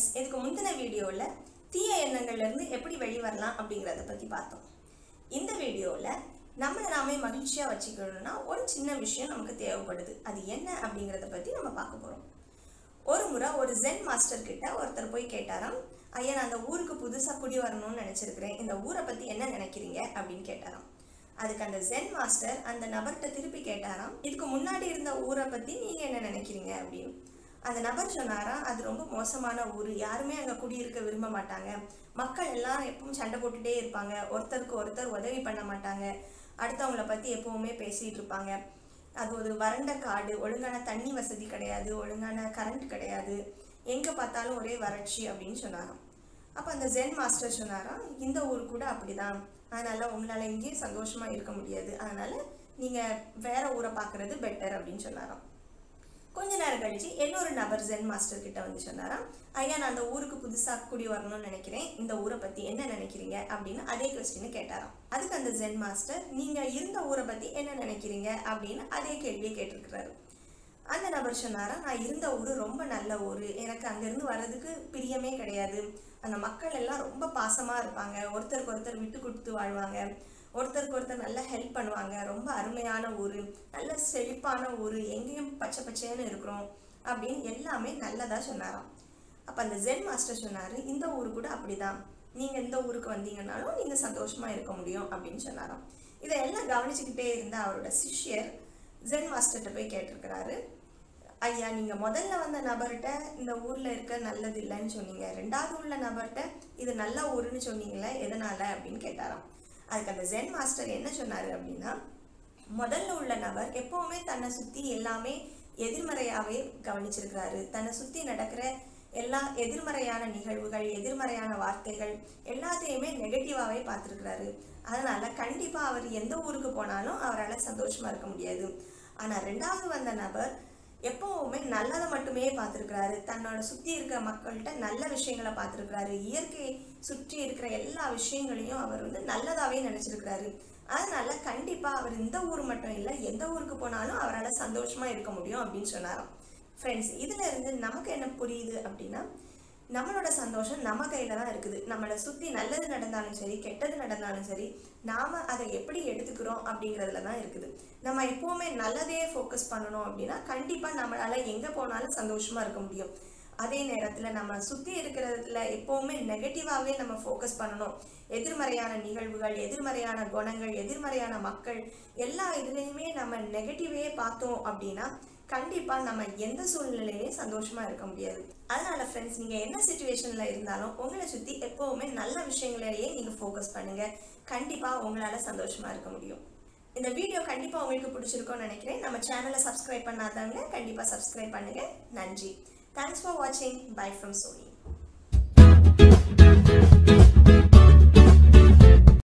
friends இதுக்கு முந்தின வீடியோவில் தீய எண்ணங்கள்ல இருந்து எப்படி வெளிவரலாம் அப்படிங்கிறத பற்றி பார்த்தோம் இந்த வீடியோவில் நம்மளை நாமே மகிழ்ச்சியாக வச்சுக்கணும்னா ஒரு சின்ன விஷயம் நமக்கு தேவைப்படுது அது என்ன அப்படிங்கிறத பற்றி நம்ம பார்க்க போகிறோம் ஒரு முறை ஒரு ஜென் மாஸ்டர் கிட்ட ஒருத்தர் போய் கேட்டாராம் ஐயா நான் அந்த ஊருக்கு புதுசாக குடி வரணும்னு நினச்சிருக்கிறேன் இந்த ஊரை பற்றி என்ன நினைக்கிறீங்க அப்படின்னு கேட்டாராம் அதுக்கு அந்த ஜென் மாஸ்டர் அந்த நபர்கிட்ட திருப்பி கேட்டாராம் இதுக்கு முன்னாடி இருந்த ஊரை பற்றி நீங்கள் என்ன நினைக்கிறீங்க அப்படின்னு அந்த நபர் சொன்னாராம் அது ரொம்ப மோசமான ஊர் யாருமே அங்கே குடியிருக்க விரும்ப மாட்டாங்க மக்கள் எல்லாம் எப்பவும் சண்டை போட்டுட்டே இருப்பாங்க ஒருத்தருக்கு ஒருத்தர் உதவி பண்ண மாட்டாங்க அடுத்தவங்கள பற்றி எப்பவுமே பேசிகிட்டு இருப்பாங்க அது ஒரு வறண்ட காடு ஒழுங்கான தண்ணி வசதி கிடையாது ஒழுங்கான கரண்ட் கிடையாது எங்கே பார்த்தாலும் ஒரே வறட்சி அப்படின்னு சொன்னாராம் அப்போ அந்த ஜென் மாஸ்டர் சொன்னாராம் இந்த ஊர் கூட அப்படிதான் அதனால உங்களால் இங்கேயும் சந்தோஷமா இருக்க முடியாது அதனால நீங்கள் வேற ஊரை பார்க்கறது பெட்டர் அப்படின்னு சொன்னாராம் கொஞ்ச நேரம் கழிச்சு இன்னொரு நபர் ஜென் மாஸ்டர் கிட்ட வந்து சொன்னாராம் ஐயா நான் அந்த ஊருக்கு புதுசாக குடி வரணும்னு நினைக்கிறேன் இந்த ஊரை பற்றி என்ன நினைக்கிறீங்க அப்படின்னு அதே கொஸ்டின் கேட்டாராம் அதுக்கு அந்த ஜென் மாஸ்டர் நீங்கள் இருந்த ஊரை பற்றி என்ன நினைக்கிறீங்க அப்படின்னு அதே கேள்வியை கேட்டிருக்கிறாரு அந்த நபர் சொன்னாரா நான் இருந்த ஊர் ரொம்ப நல்ல ஊர் எனக்கு அங்கேருந்து வர்றதுக்கு பிரியமே கிடையாது அந்த மக்கள் எல்லாம் ரொம்ப பாசமாக இருப்பாங்க ஒருத்தருக்கு ஒருத்தர் விட்டு கொடுத்து வாழ்வாங்க ஒருத்தருக்கு ஒருத்தர் நல்லா ஹெல்ப் பண்ணுவாங்க ரொம்ப அருமையான ஊர் நல்ல செழிப்பான ஊர் எங்கேயும் பச்சை பச்சைன்னு இருக்கிறோம் அப்படின்னு எல்லாமே நல்லதாக சொன்னாராம் அப்போ அந்த ஜென் மாஸ்டர் சொன்னார் இந்த ஊர் கூட அப்படிதான் நீங்கள் இந்த ஊருக்கு வந்தீங்கன்னாலும் நீங்கள் சந்தோஷமாக இருக்க முடியும் அப்படின்னு சொன்னாராம் இதை எல்லாம் கவனிச்சுக்கிட்டே இருந்த அவரோட சிஷ்யர் ஜென் மாஸ்டர்கிட்ட போய் கேட்டிருக்கிறாரு ஐயா நீங்கள் முதல்ல வந்த நபர்கிட்ட இந்த ஊரில் இருக்க நல்லது இல்லைன்னு சொன்னீங்க ரெண்டாவது உள்ள நபர்கிட்ட இது நல்ல ஊருன்னு சொன்னீங்களே எதனால அப்படின்னு கேட்டாராம் அதுக்கு அந்த ஜென் மாஸ்டர் என்ன சொன்னார் அப்படின்னா முதல்ல உள்ள நபர் எப்பவுமே தன்னை சுற்றி எல்லாமே எதிர்மறையாகவே கவனிச்சிருக்கிறாரு தன்னை சுற்றி நடக்கிற எல்லா எதிர்மறையான நிகழ்வுகள் எதிர்மறையான வார்த்தைகள் எல்லாத்தையுமே நெகட்டிவாகவே பார்த்துருக்கிறாரு அதனால கண்டிப்பாக அவர் எந்த ஊருக்கு போனாலும் அவரால் சந்தோஷமா இருக்க முடியாது ஆனால் ரெண்டாவது வந்த நபர் எப்பவுமே நல்லதை மட்டுமே பார்த்துருக்கிறாரு தன்னோட சுற்றி இருக்கிற மக்கள்கிட்ட நல்ல விஷயங்களை பார்த்துருக்கிறாரு இயற்கை சுற்றி இருக்கிற எல்லா விஷயங்களையும் அவர் வந்து நல்லதாகவே நினச்சிருக்கிறாரு அதனால கண்டிப்பாக அவர் இந்த ஊர் மட்டும் இல்லை எந்த ஊருக்கு போனாலும் அவரால் சந்தோஷமா இருக்க முடியும் அப்படின்னு சொன்னாராம் ஃப்ரெண்ட்ஸ் இதுல இருந்து நமக்கு என்ன புரியுது அப்படின்னா நம்மளோட சந்தோஷம் நம்ம கையில தான் இருக்குது நம்மளை சுத்தி நல்லது நடந்தாலும் சரி கெட்டது நடந்தாலும் சரி நாம அதை எப்படி எடுத்துக்கிறோம் அப்படிங்கிறதுல தான் இருக்குது நம்ம எப்பவுமே நல்லதே ஃபோக்கஸ் பண்ணணும் அப்படின்னா கண்டிப்பா நம்மளால எங்க போனாலும் சந்தோஷமா இருக்க முடியும் அதே நேரத்துல நம்ம சுத்தி இருக்கிறதுல எப்பவுமே நெகட்டிவாவே நம்ம ஃபோக்கஸ் பண்ணணும் எதிர்மறையான நிகழ்வுகள் எதிர்மறையான குணங்கள் எதிர்மறையான மக்கள் எல்லா இதுலேயுமே நம்ம நெகட்டிவே பார்த்தோம் அப்படின்னா கண்டிப்பா நம்ம எந்த சூழ்நிலையிலையும் சந்தோஷமா இருக்க முடியாது அதனால ஃப்ரெண்ட்ஸ் நீங்க என்ன சுச்சுவேஷன்ல இருந்தாலும் உங்களை சுத்தி எப்பவுமே நல்ல விஷயங்களையே நீங்க ஃபோக்கஸ் பண்ணுங்க கண்டிப்பா உங்களால சந்தோஷமா இருக்க முடியும் இந்த வீடியோ கண்டிப்பா உங்களுக்கு பிடிச்சிருக்கும்னு நினைக்கிறேன் நம்ம சேனலை சப்ஸ்கிரைப் பண்ணாதவங்க கண்டிப்பா சப்ஸ்கிரைப் பண்ணுங்க நன்றி தேங்க்ஸ் ஃபார் வாட்சிங் பை ஃப்ரம் சோனி